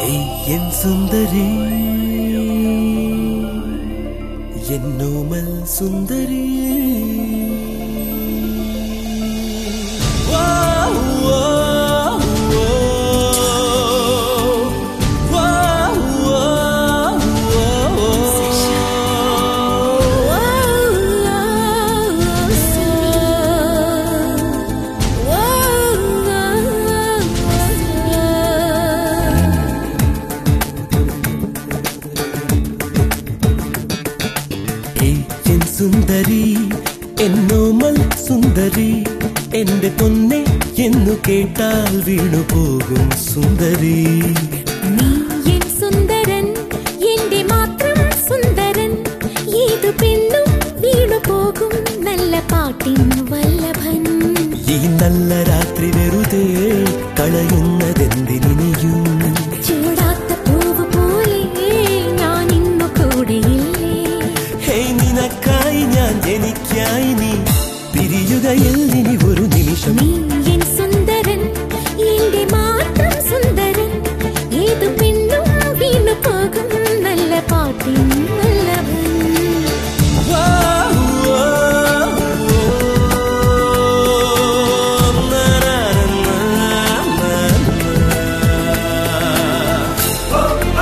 ഏയ് എൻ സുന്ദരി എന്നോമൽ സുന്ദരി വാ, വാ, വാ. വാ, വാ, ഏയ് എൻ സുന്ദരി എന്നോമൽ സുന്ദരി എന്റെ പൊന്നെ എന്നു കേട്ടാൽ വീണു പോകും സുന്ദരി നീ എൻ സുന്ദരൻ എന്റെ മാത്രം സുന്ദരൻ ഏതു പെണ്ണും വീണു പോകും നല്ല പാട്ടിൻ വല്ലഭൻ ഈ നല്ല രാത്രി വെറുതെ കളയുന്നതെന്തിനിയും ചൂടാത്ത പൂവ് പോലെ ഞാൻ ഇന്നു കൂടെയില്ലേ ഹേയ് നിനക്കായി ഞാൻ എനിക്കായി നീ പിരിയുകയില്ലിനി ഒരു നിമിഷം നീ എൻ സുന്ദരൻ എന്റെ മാത്രം സുന്ദരൻ ഏതു പെണ്ണും വീണു പോകും നല്ല പാട്ടിൻ വല്ലഭൻ വാ, വാ, വാ, നാ, നാ, നാ, നാ.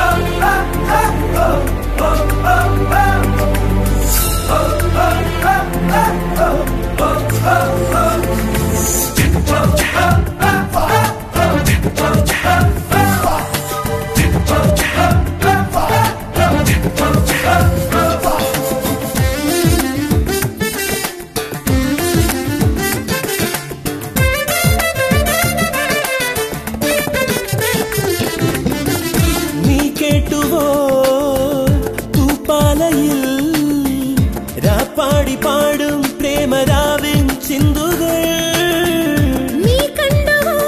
നീ കേട്ടുവോ തൂപ്പാലയിൽ രാപ്പാടി പാടും പ്രേമരാവിൻ ചിന്തുകൾ നീ കണ്ടുവോ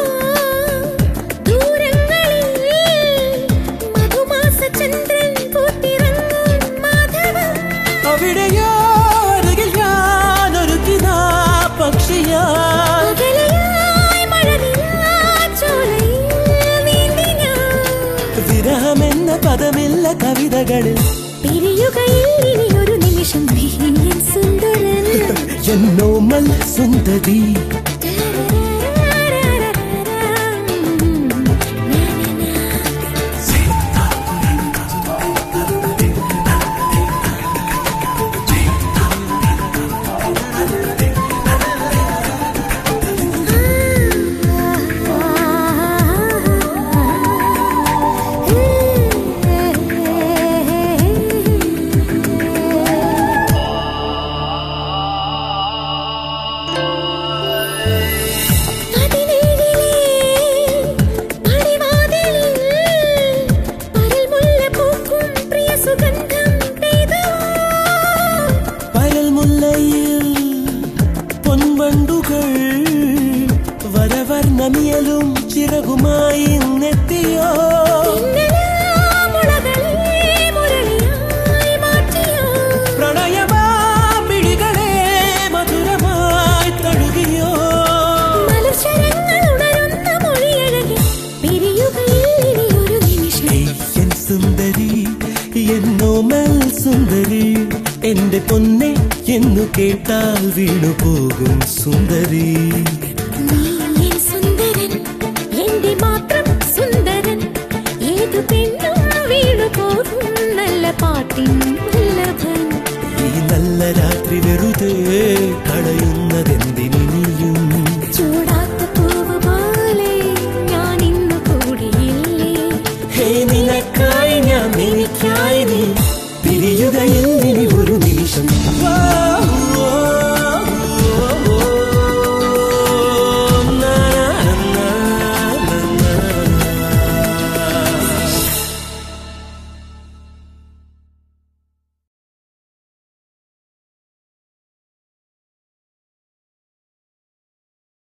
ദൂരങ്ങളിൽ മധുമാസചന്ദ്രൻ പൂത്തിറങ്ങും മാധവം അവിടെയോ അരികിൽ ഞാൻ ഒരുക്കിനാ പക്ഷിയാ അകലെയായി മഴനിലാച്ചോലയിൽ നീന്തി ഞാൻ. വിരഹമെന്ന പദമില്ല കവിതകളിൽ പിരിയുകയില്ലിനി ഒരു നിമിഷം നീ എൻ സുന്ദരൻ എന്നോമൽ സുന്ദരി പതിനേഴിലെ പടിവാതിലിൽ പരൽമുല്ല പൂക്കും പ്രിയ സുഗന്ധം പെയ്തുവോ? പരൽമുല്ലയിൽ പൊൻവണ്ടുകൾ വരവർണ്ണമിയലും ചിറകുമായി നെത്തിയോ തെന്നലാമുളകളെ മുരളിയായി മാറ്റിയോ? പ്രണയമാമിഴികളെ മധുരമായി തഴുകിയോ മലർശരങ്ങൾ ഉണരുന്ന മൊഴിയഴകെ പിരിയുകയില്ലിനി ഒരു നിമിഷം ഏയ് എൻ സുന്ദരി എന്നോമൽ സുന്ദരി എന്റെ പൊന്നെ എന്നു കേട്ടാൽ വീണു പോകും സുന്ദരി നീ എൻ സുന്ദരൻ എന്റെ മാത്രം സുന്ദരൻ ഏതു പെണ്ണും വീണു പോകും നല്ല പാട്ടിൻ വല്ലഭൻ ഈ നല്ല രാത്രി വെറുതെ കളയുന്നതെന്ത്